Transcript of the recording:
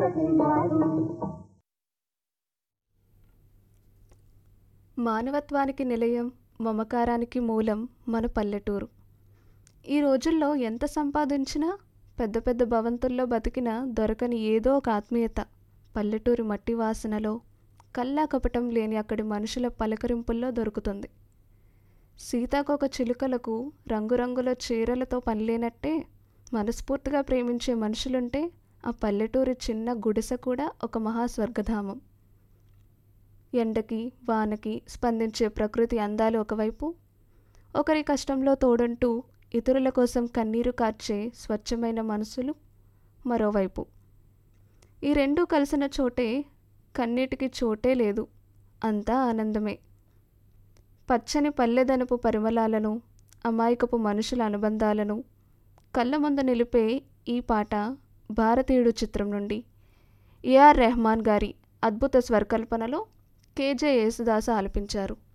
బతిమారు మానవత్వానికి నిలయం మమకారానికి మూలం మన పల్లెటూరు ఈ రోజుల్లో ఎంత సంపాదించినా పెద్ద పెద్ద భవంతుల్లో బతికినా దొరకని ఏదో ఒక ఆత్మీయత పల్లెటూరి మట్టి వాసనలో కల్లా కపటం లేని అక్కడి మనుషుల పలకరింపుల్లో దొరుకుతుంది సీతాకోక చిలుకలకు రంగురంగుల చీరలతో పనిలేనట్టే మనస్ఫూర్తిగా ప్రేమించే మనుషులుంటే ఆ పల్లెటూరి చిన్న గుడిసె కూడా ఒక మహాస్వర్గధామం ఎండకి వానకి స్పందించే ప్రకృతి అందాలు ఒకవైపు ఒకరి కష్టంలో తోడంటూ ఇతరుల కోసం కన్నీరు కార్చే స్వచ్ఛమైన మనసులు మరోవైపు ఈ రెండూ కలిసిన చోటే కన్నీటికి చోటే లేదు అంతా ఆనందమే పచ్చని పల్లెదనపు పరిమళాలను అమాయకపు మనుషుల అనుబంధాలను కళ్ళ ముందు నిలిపే ఈ పాట భారతీయుడు చిత్రం నుండి ఏఆర్ రెహమాన్ గారి అద్భుత స్వరకల్పనలో కేజే యేసుదాస ఆలపించారు